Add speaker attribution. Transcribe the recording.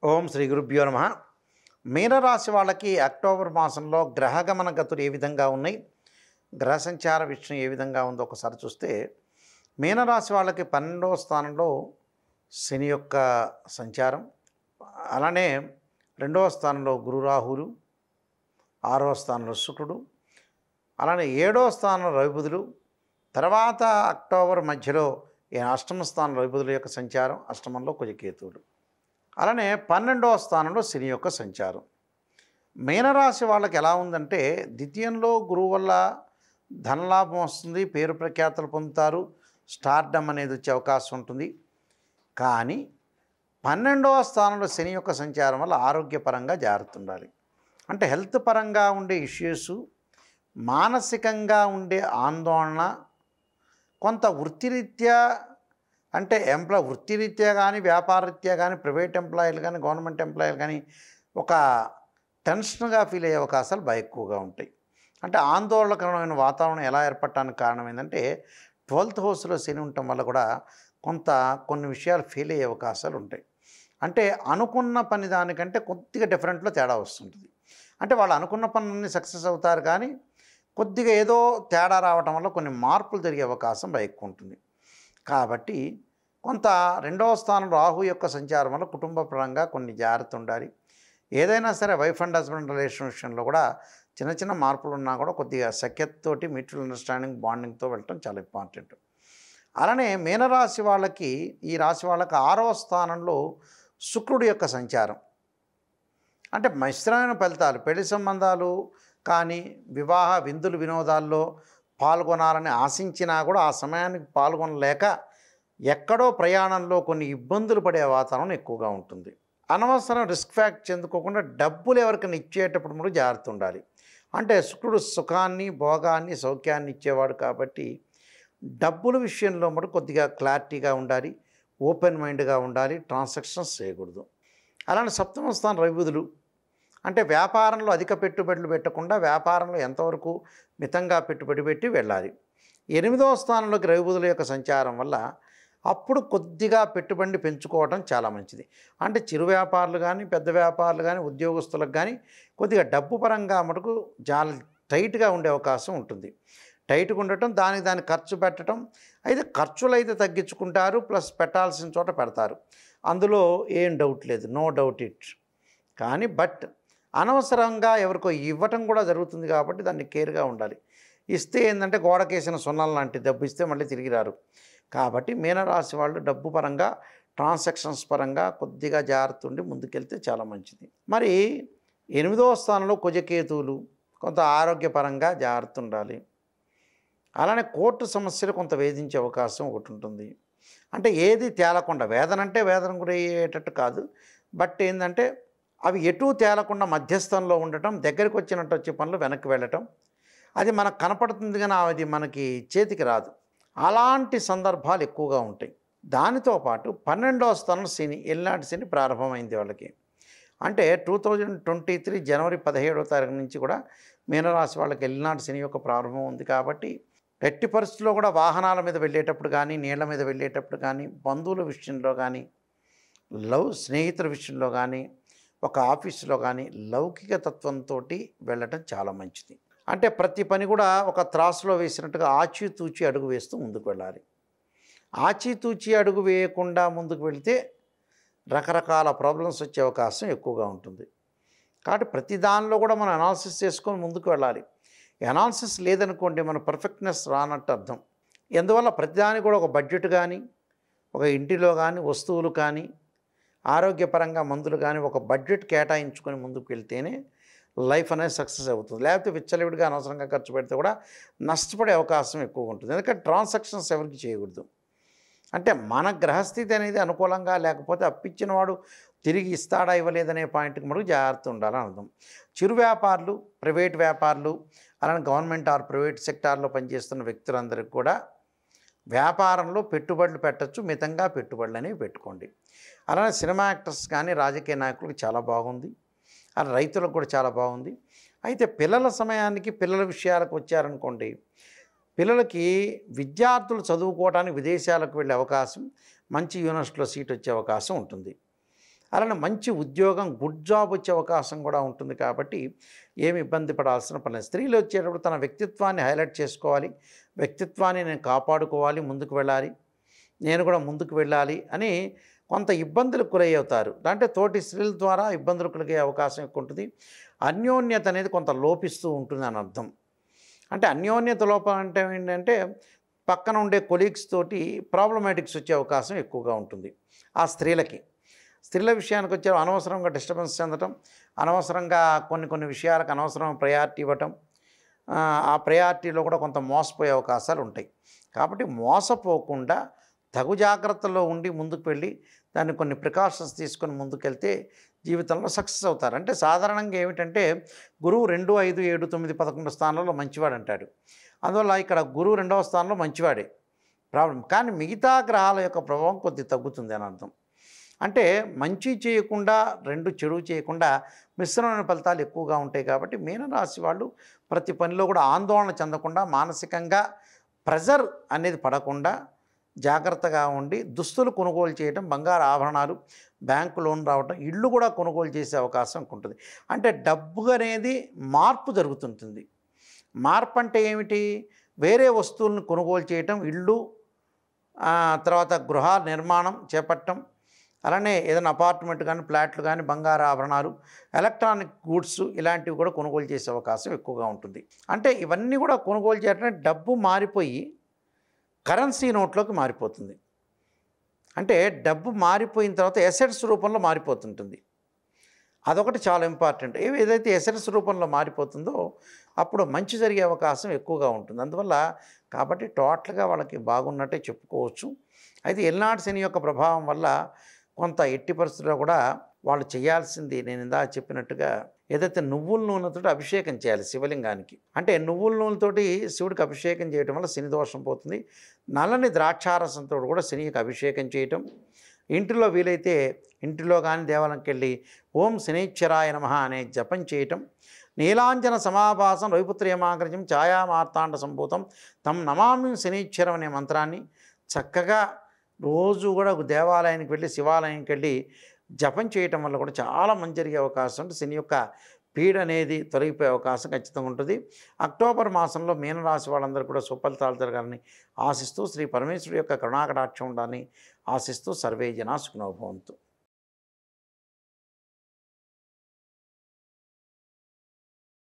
Speaker 1: ఓం శ్రీ గురుభ్యో నమ మీనరాశి వాళ్ళకి అక్టోబర్ మాసంలో గ్రహగమన గతులు ఏ విధంగా ఉన్నాయి గ్రహ సంచార విషయం ఏ విధంగా ఉందో ఒకసారి చూస్తే మీనరాశి వాళ్ళకి పన్నెండవ స్థానంలో శని యొక్క సంచారం అలానే రెండవ స్థానంలో గురు రాహులు ఆరవ స్థానంలో శుక్రుడు అలానే ఏడవ స్థానంలో రవిబుధులు తర్వాత అక్టోబర్ మధ్యలో ఈ అష్టమ స్థానం రవిబుధుల యొక్క సంచారం అష్టమంలో కుజకేతువులు అలానే పన్నెండవ స్థానంలో శని యొక్క సంచారం మీనరాశి వాళ్ళకి ఎలా ఉందంటే ద్వితీయంలో గురువు వల్ల ధనలాభం వస్తుంది పేరు ప్రఖ్యాతలు పొందుతారు స్టార్డమ్ అనేది వచ్చే అవకాశం ఉంటుంది కానీ పన్నెండవ స్థానంలో శని యొక్క సంచారం వల్ల ఆరోగ్యపరంగా జాగ్రత్త ఉండాలి అంటే హెల్త్ పరంగా ఉండే ఇష్యూస్ మానసికంగా ఉండే ఆందోళన కొంత వృత్తిరీత్యా అంటే ఎంప్లాయ్ వృత్తిరీత్యా కానీ వ్యాపారరీత్యా కానీ ప్రైవేట్ ఎంప్లాయీలు కానీ గవర్నమెంట్ ఎంప్లాయీలు కానీ ఒక టెన్షన్గా ఫీల్ అయ్యే అవకాశాలు బాగా ఎక్కువగా ఉంటాయి అంటే ఆందోళనకరమైన వాతావరణం ఎలా ఏర్పడటానికి కారణం ఏంటంటే ట్వెల్త్ హౌస్లో శని ఉండటం వల్ల కూడా కొంత కొన్ని విషయాలు ఫెయిల్ అయ్యే అవకాశాలు ఉంటాయి అంటే అనుకున్న పని దానికంటే కొద్దిగా డిఫరెంట్లో తేడా వస్తుంటుంది అంటే వాళ్ళు అనుకున్న పనులన్నీ సక్సెస్ అవుతారు కానీ కొద్దిగా ఏదో తేడా రావటం వల్ల కొన్ని మార్పులు జరిగే అవకాశం బాగా ఎక్కువ ఉంటుంది కాబట్టి కొంత రెండవ స్థానం రాహు యొక్క సంచారం వల్ల కుటుంబ పరంగా కొన్ని జాగ్రత్త ఉండాలి ఏదైనా సరే వైఫ్ అండ్ హస్బెండ్ రిలేషన్ విషయంలో కూడా చిన్న చిన్న మార్పులు ఉన్నా కూడా కొద్దిగా సఖ్యతతోటి మ్యూచువల్ అండర్స్టాండింగ్ బాండింగ్తో వెళ్ళటం చాలా ఇంపార్టెంట్ అలానే మీనరాశి వాళ్ళకి ఈ రాశి వాళ్ళకి ఆరవ స్థానంలో శుక్రుడి యొక్క సంచారం అంటే మిశ్రమైన ఫలితాలు పెళ్లి సంబంధాలు కానీ వివాహ విందులు వినోదాల్లో పాల్గొనాలని ఆశించినా కూడా ఆ సమయానికి పాల్గొనలేక ఎక్కడో ప్రయాణంలో కొన్ని ఇబ్బందులు పడే వాతావరణం ఎక్కువగా ఉంటుంది అనవసరం రిస్క్ ఫ్యాక్ట్ చెందుకోకుండా డబ్బులు ఎవరికైనా ఇచ్చేటప్పుడు కూడా జాగ్రత్త ఉండాలి అంటే శుక్రుడు సుఖాన్ని భోగాన్ని సౌఖ్యాన్ని ఇచ్చేవాడు కాబట్టి డబ్బుల విషయంలో కూడా కొద్దిగా క్లారిటీగా ఉండాలి ఓపెన్ మైండ్గా ఉండాలి ట్రాన్సాక్షన్స్ చేయకూడదు అలానే సప్తమ స్థానం రవిబుధులు అంటే వ్యాపారంలో అధిక పెట్టుబడులు పెట్టకుండా వ్యాపారంలో ఎంతవరకు మితంగా పెట్టుబడి పెట్టి వెళ్ళాలి ఎనిమిదవ స్థానంలోకి రవిబుధుల యొక్క సంచారం వల్ల అప్పుడు కొద్దిగా పెట్టుబడి పెంచుకోవడం చాలా మంచిది అంటే చిరు వ్యాపారులు కానీ పెద్ద వ్యాపారులు కానీ ఉద్యోగస్తులకు కానీ కొద్దిగా డబ్బు పరంగా మటుకు చాలా టైట్గా ఉండే అవకాశం ఉంటుంది టైట్గా ఉండటం దానికి దాన్ని ఖర్చు పెట్టడం అయితే ఖర్చులు అయితే తగ్గించుకుంటారు ప్లస్ పెట్టాల్సిన చోట పెడతారు అందులో ఏం డౌట్ లేదు నో డౌట్ ఇట్ కానీ బట్ అనవసరంగా ఎవరికో ఇవ్వటం కూడా జరుగుతుంది కాబట్టి దాన్ని కేర్గా ఉండాలి ఇస్తే ఏంటంటే గోడకేసిన సున్నాలు లాంటి డబ్బు ఇస్తే మళ్ళీ తిరిగి రారు కాబట్టి మీనరాశి వాళ్ళు డబ్బు పరంగా ట్రాన్సాక్షన్స్ పరంగా కొద్దిగా జాగ్రత్త ఉండి ముందుకెళ్తే చాలా మంచిది మరి ఎనిమిదవ స్థానంలో కుజకేతువులు కొంత ఆరోగ్యపరంగా జాగ్రత్త ఉండాలి అలానే కోర్టు సమస్యలు కొంత వేధించే అవకాశం ఒకటి ఉంటుంది అంటే ఏది తేలకుండా వేదన అంటే వేదన గురయ్యేటట్టు కాదు బట్ ఏంటంటే అవి ఎటు తేలకుండా మధ్యస్థంలో ఉండటం దగ్గరికి వచ్చినట్టు వచ్చే పనులు వెనక్కి వెళ్ళటం అది మనకు కనపడుతుంది కానీ అది మనకి చేతికి రాదు అలాంటి సందర్భాలు ఎక్కువగా ఉంటాయి దానితో పాటు పన్నెండవ స్థానం శని ఎల్నాటి శని ప్రారంభమైంది వాళ్ళకి అంటే టూ థౌజండ్ ట్వంటీ త్రీ జనవరి పదిహేడవ తారీఖు నుంచి కూడా మీనరాశి వాళ్ళకి ఎల్నాటి శని యొక్క ప్రారంభం ఉంది కాబట్టి ఎట్టి పరిస్థితుల్లో కూడా వాహనాల మీద వెళ్ళేటప్పుడు కానీ నీళ్ళ మీద వెళ్ళేటప్పుడు కానీ బంధువుల విషయంలో కానీ లవ్ స్నేహితుల విషయంలో కానీ ఒక ఆఫీసులో కానీ లౌకిక తత్వంతో వెళ్ళటం చాలా మంచిది అంటే ప్రతి పని కూడా ఒక త్రాసులో వేసినట్టుగా ఆచితూచి అడుగు వేస్తూ ముందుకు వెళ్ళాలి ఆచితూచి అడుగు వేయకుండా ముందుకు వెళితే రకరకాల ప్రాబ్లమ్స్ వచ్చే అవకాశం ఎక్కువగా ఉంటుంది కాబట్టి ప్రతి దానిలో కూడా మనం అనాలిసిస్ చేసుకొని ముందుకు వెళ్ళాలి అనాలిసిస్ లేదనుకోండి మన పర్ఫెక్ట్నెస్ రానట్టు అర్థం ఎందువల్ల ప్రతిదానికి కూడా ఒక బడ్జెట్ కానీ ఒక ఇంటిలో కానీ వస్తువులు కానీ ఆరోగ్యపరంగా మందులు కానీ ఒక బడ్జెట్ కేటాయించుకొని ముందుకు వెళ్తేనే లైఫ్ అనేది సక్సెస్ అవుతుంది లేకపోతే విచ్చలవిడిగా అనవసరంగా ఖర్చు పెడితే కూడా నష్టపడే అవకాశం ఎక్కువగా ఉంటుంది ఎందుకంటే ట్రాన్సాక్షన్స్ ఎవరికి చేయకూడదు అంటే మన గ్రహస్థితి అనేది అనుకూలంగా లేకపోతే అప్పిచ్చిన వాడు తిరిగి ఇస్తాడా ఇవ్వలేదనే పాయింట్కి మనకు జాగ్రత్త ఉండాలని అర్థం చిరు వ్యాపారులు ప్రైవేట్ వ్యాపారులు అలానే గవర్నమెంట్ ఆర్ ప్రైవేట్ సెక్టార్లో పనిచేస్తున్న వ్యక్తులందరికీ కూడా వ్యాపారంలో పెట్టుబడులు పెట్టచ్చు మితంగా పెట్టుబడులు అనేవి పెట్టుకోండి అలానే సినిమా యాక్టర్స్ కానీ రాజకీయ నాయకులకు చాలా బాగుంది అలా రైతులకు కూడా చాలా బాగుంది అయితే పిల్లల సమయానికి పిల్లల విషయాలకు వచ్చారనుకోండి పిల్లలకి విద్యార్థులు చదువుకోవడానికి విదేశాలకు వెళ్ళే అవకాశం మంచి యూనివర్సిటీలో సీట్ వచ్చే అవకాశం ఉంటుంది అలానే మంచి ఉద్యోగం గుడ్ జాబ్ వచ్చే అవకాశం కూడా ఉంటుంది కాబట్టి ఏమి ఇబ్బంది పడాల్సిన పని లేదు స్త్రీలు వచ్చేటప్పుడు తన వ్యక్తిత్వాన్ని హైలైట్ చేసుకోవాలి వ్యక్తిత్వాన్ని నేను కాపాడుకోవాలి ముందుకు వెళ్ళాలి నేను కూడా ముందుకు వెళ్ళాలి అని కొంత ఇబ్బందులకు గురయ్యవుతారు అంటే తోటి స్త్రీల ద్వారా ఇబ్బందులు కలిగే అవకాశం ఎక్కువ ఉంటుంది అన్యోన్యత అనేది కొంత లోపిస్తూ ఉంటుంది అని అర్థం అంటే అన్యోన్యత లోపం అంటే ఏంటంటే పక్కన ఉండే కొలీగ్స్ తోటి ప్రాబ్లమాటిక్స్ వచ్చే అవకాశం ఎక్కువగా ఉంటుంది ఆ స్త్రీలకి స్త్రీల విషయానికి వచ్చే అనవసరంగా డిస్టర్బెన్స్ చెందటం అనవసరంగా కొన్ని కొన్ని విషయాలకు అనవసరం ప్రయారిటీ ఇవ్వటం ఆ, ఆ ప్రయారిటీలో కూడా కొంత మోసపోయే అవకాశాలు ఉంటాయి కాబట్టి మోసపోకుండా తగు జాగ్రత్తలో ఉండి ముందుకు వెళ్ళి దాన్ని కొన్ని ప్రికాషన్స్ తీసుకొని ముందుకెళ్తే జీవితంలో సక్సెస్ అవుతారు అంటే సాధారణంగా ఏమిటంటే గురువు రెండు ఐదు ఏడు తొమ్మిది పదకొండు స్థానాల్లో మంచివాడు అంటాడు అందువల్ల ఇక్కడ గురువు రెండవ స్థానంలో మంచివాడే ప్రాబ్లం కానీ మిగతా గ్రహాల యొక్క ప్రభావం కొద్ది తగ్గుతుంది అని అర్థం అంటే మంచి చేయకుండా రెండు చెడు చేయకుండా మిశ్రమైన ఫలితాలు ఎక్కువగా ఉంటాయి కాబట్టి మీనరాశి వాళ్ళు ప్రతి పనిలో కూడా ఆందోళన చెందకుండా మానసికంగా ప్రెజర్ అనేది పడకుండా జాగ్రత్తగా ఉండి దుస్తులు కొనుగోలు చేయడం బంగారు ఆభరణాలు బ్యాంకు లోన్ రావడం ఇల్లు కూడా కొనుగోలు చేసే అవకాశం ఉంటుంది అంటే డబ్బు అనేది మార్పు జరుగుతుంటుంది మార్పు అంటే ఏమిటి వేరే వస్తువులను కొనుగోలు చేయటం ఇళ్ళు ఆ, తర్వాత గృహ నిర్మాణం చేపట్టడం అలానే ఏదైనా అపార్ట్మెంట్ కానీ ఫ్లాట్లు కానీ బంగారు ఆభరణాలు ఎలక్ట్రానిక్ గూడ్స్ ఇలాంటివి కూడా కొనుగోలు చేసే అవకాశం ఎక్కువగా ఉంటుంది అంటే ఇవన్నీ కూడా కొనుగోలు చేయడం డబ్బు మారిపోయి కరెన్సీ నోట్లోకి మారిపోతుంది అంటే డబ్బు మారిపోయిన తర్వాత ఎసెట్స్ రూపంలో మారిపోతుంటుంది అదొకటి చాలా ఇంపార్టెంట్ ఏవి ఏదైతే ఎసెట్స్ రూపంలో మారిపోతుందో అప్పుడు మంచి జరిగే అవకాశం ఎక్కువగా ఉంటుంది అందువల్ల కాబట్టి టోటల్గా వాళ్ళకి బాగున్నట్టే చెప్పుకోవచ్చు అయితే ఎల్నాడు శని యొక్క ప్రభావం వల్ల కొంత ఎట్టి పరిస్థితుల్లో కూడా వాళ్ళు చేయాల్సింది నేను ఇందా చెప్పినట్టుగా ఏదైతే నువ్వుల నూనెతో అభిషేకం చేయాలి శివలింగానికి అంటే నువ్వుల నూనెతోటి శివుడికి అభిషేకం చేయటం వల్ల శని దోషం పోతుంది నల్లని ద్రాక్షారసంతో కూడా శనికి అభిషేకం చేయటం ఇంటిలో వీలైతే ఇంటిలో కానీ దేవాలయంకి వెళ్ళి ఓం శనీశ్వరాయ నమ అనే జపం చేయటం నీలాంజన సమాభాసం రవిపుత్రయమాగ్రజం ఛాయామార్తాండ సంభూతం తమ్ నమామి శనీశ్వరం అనే మంత్రాన్ని చక్కగా రోజు కూడా ఒక దేవాలయానికి వెళ్ళి శివాలయానికి వెళ్ళి జపం చేయటం వల్ల కూడా చాలా మంచి జరిగే అవకాశం ఉంటుంది శని యొక్క పీడ అనేది తొలగిపోయే అవకాశం ఖచ్చితంగా ఉంటుంది అక్టోబర్ మాసంలో మీనరాశి వాళ్ళందరూ కూడా సుఫలితాలు జరగాలని ఆశిస్తూ శ్రీ పరమేశ్వరుడు యొక్క కరుణాకటాక్షం ఉండాలని ఆశిస్తూ సర్వే జనా సుఖనోభవంతు